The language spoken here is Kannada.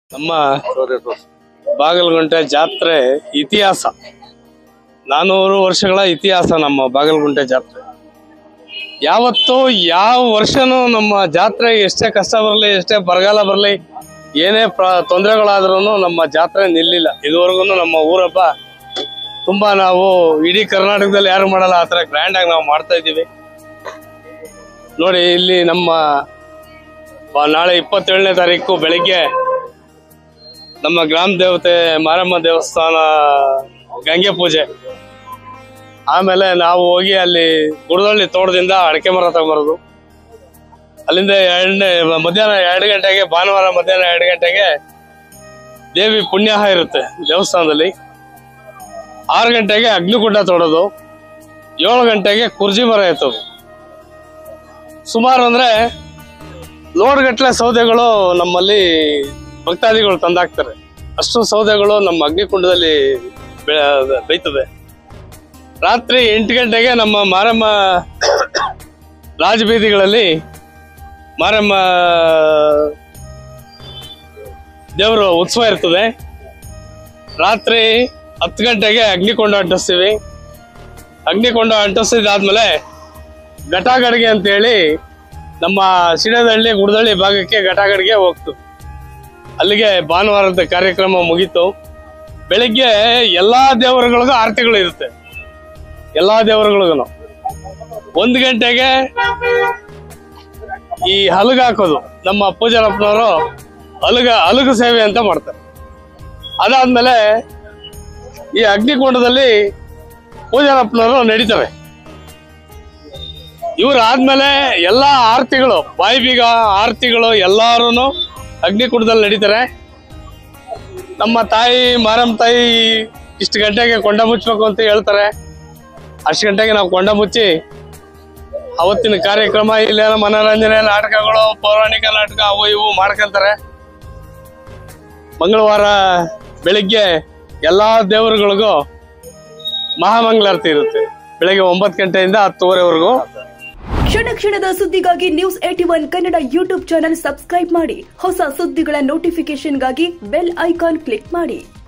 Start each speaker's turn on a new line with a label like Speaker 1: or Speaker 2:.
Speaker 1: ನಮ್ಮ ಬಾಗಲಗುಂಟೆ ಜಾತ್ರೆ ಇತಿಹಾಸ ನಾನೂರು ವರ್ಷಗಳ ಇತಿಹಾಸ ನಮ್ಮ ಬಾಗಲಗುಂಟೆ ಜಾತ್ರೆ ಯಾವತ್ತೂ ಯಾವ ವರ್ಷನೂ ನಮ್ಮ ಜಾತ್ರೆ ಎಷ್ಟೇ ಕಷ್ಟ ಬರಲಿ ಎಷ್ಟೇ ಬರಗಾಲ ಬರಲಿ ಏನೇ ಪ್ರ ತೊಂದರೆಗಳಾದ್ರೂ ನಮ್ಮ ಜಾತ್ರೆ ನಿಲ್ಲಿಲ್ಲ ಇದುವರೆಗೂ ನಮ್ಮ ಊರಬ್ಬ ತುಂಬಾ ನಾವು ಇಡೀ ಕರ್ನಾಟಕದಲ್ಲಿ ಯಾರು ಮಾಡಲ್ಲ ಆ ಥರ ಗ್ರ್ಯಾಂಡ್ ಆಗಿ ನಾವು ಮಾಡ್ತಾ ಇದ್ದೀವಿ ನೋಡಿ ಇಲ್ಲಿ ನಮ್ಮ ಬ- ನಾಳೆ ಇಪ್ಪತ್ತೇಳನೇ ತಾರೀಕು ಬೆಳಿಗ್ಗೆ ನಮ್ಮ ಗ್ರಾಮ ದೇವತೆ ಮಾರಮ್ಮ ದೇವಸ್ಥಾನ ಗಂಗೆ ಪೂಜೆ ಆಮೇಲೆ ನಾವು ಹೋಗಿ ಅಲ್ಲಿ ಗುಡದಳ್ಳಿ ತೋಟದಿಂದ ಅಡಕೆ ಮರ ತಗೊಂಬರೋದು ಅಲ್ಲಿಂದ ಎರಡನೇ ಮಧ್ಯಾಹ್ನ ಎರಡು ಗಂಟೆಗೆ ಭಾನುವಾರ ಮಧ್ಯಾಹ್ನ ಎರಡು ಗಂಟೆಗೆ ದೇವಿ ಪುಣ್ಯಾಹ ಇರುತ್ತೆ ದೇವಸ್ಥಾನದಲ್ಲಿ ಆರು ಗಂಟೆಗೆ ಅಗ್ನಿಕುಂಡ ತೋಡೋದು ಏಳು ಗಂಟೆಗೆ ಕುರ್ಜಿ ಮರ ಎತ್ತೋದು ಸುಮಾರು ಅಂದ್ರೆ ಲೋಡ್ ಗಟ್ಟಲೆ ಸೌದೆಗಳು ನಮ್ಮಲ್ಲಿ ಭಕ್ತಾದಿಗಳು ತಂದಾಕ್ತಾರೆ ಅಷ್ಟು ಸೌದೆಗಳು ನಮ್ಮ ಅಗ್ನಿಕುಂಡದಲ್ಲಿ ಬೆ- ಬೇಯ್ತದೆ ರಾತ್ರಿ ಎಂಟು ಗಂಟೆಗೆ ನಮ್ಮ ಮಾರಮ್ಮ ರಾಜಬೀದಿಗಳಲ್ಲಿ ಮಾರಮ್ಮ ದೇವರು ಉತ್ಸವ ಇರ್ತದೆ ರಾತ್ರಿ ಹತ್ತು ಗಂಟೆಗೆ ಅಗ್ನಿಕೊಂಡ ಅಂಟಿಸ್ತೀವಿ ಅಗ್ನಿಕೊಂಡ ಅಂಟಿಸಿದಾದ್ಮೇಲೆ ಘಟಾಗಡಿಗೆ ಅಂತೇಳಿ ನಮ್ಮ ಸಿಡದಹಳ್ಳಿ ಗುಡದಳ್ಳಿ ಭಾಗಕ್ಕೆ ಘಟಾಗಡಿಗೆ ಹೋಗ್ತು ಅಲ್ಲಿಗೆ ಭಾನುವಾರದ ಕಾರ್ಯಕ್ರಮ ಮುಗೀತು ಬೆಳಿಗ್ಗೆ ಎಲ್ಲಾ ದೇವರುಗಳಿಗೂ ಆರತಿಗಳು ಇರುತ್ತೆ ಎಲ್ಲಾ ದೇವರುಗಳಿಗೂ ಒಂದು ಗಂಟೆಗೆ ಈ ಹಲಗ ಹಾಕೋದು ನಮ್ಮ ಪೂಜಾರಪ್ಪನವರು ಹಲಗ ಹಲಗು ಸೇವೆ ಅಂತ ಮಾಡ್ತಾರೆ ಅದಾದ್ಮೇಲೆ ಈ ಅಗ್ನಿಕುಂಡದಲ್ಲಿ ಪೂಜಾರಪ್ಪನವರು ನಡೀತವೆ ಇವ್ರು ಆದ್ಮೇಲೆ ಎಲ್ಲಾ ಆರತಿಗಳು ಬಾಯಿ ಬೀಗ ಆರತಿಗಳು ಎಲ್ಲಾರು ಅಗ್ನಿಕುಂಡದಲ್ಲಿ ನಡೀತಾರೆ ನಮ್ಮ ತಾಯಿ ಮಾರಮ್ಮ ತಾಯಿ ಇಷ್ಟು ಗಂಟೆಗೆ ಕೊಂಡ ಮುಚ್ಚಬೇಕು ಅಂತ ಹೇಳ್ತಾರೆ ಅಷ್ಟು ಗಂಟೆಗೆ ನಾವು ಕೊಂಡ ಮುಚ್ಚಿ ಅವತ್ತಿನ ಕಾರ್ಯಕ್ರಮ ಇಲ್ಲೇನೋ ಮನೋರಂಜನೆ ನಾಟಕಗಳು ಪೌರಾಣಿಕ ನಾಟಕ ಅವು ಇವು ಮಾಡ್ಕೊಂತಾರೆ ಮಂಗಳವಾರ ಬೆಳಿಗ್ಗೆ ಎಲ್ಲಾ ದೇವರುಗಳಿಗೂ ಮಹಾಮಂಗಳಾರತಿ ಇರುತ್ತೆ ಬೆಳಿಗ್ಗೆ ಒಂಬತ್ತು ಗಂಟೆಯಿಂದ ಹತ್ತುವರೆವರೆಗೂ
Speaker 2: ಕ್ಷಣ ಕ್ಷಣದ ಸುದ್ದಿಗಾಗಿ news eighty one Kannada YouTube channel subscribe ಮಾಡಿ ಹೊಸ ಸುದ್ದಿಗಳ ನೋಟಿಫಿಕೇಶನ್ಗಾಗಿ ಬೆಲ್ ಐಕಾನ್ ಕ್ಲಿಕ್ ಮಾಡಿ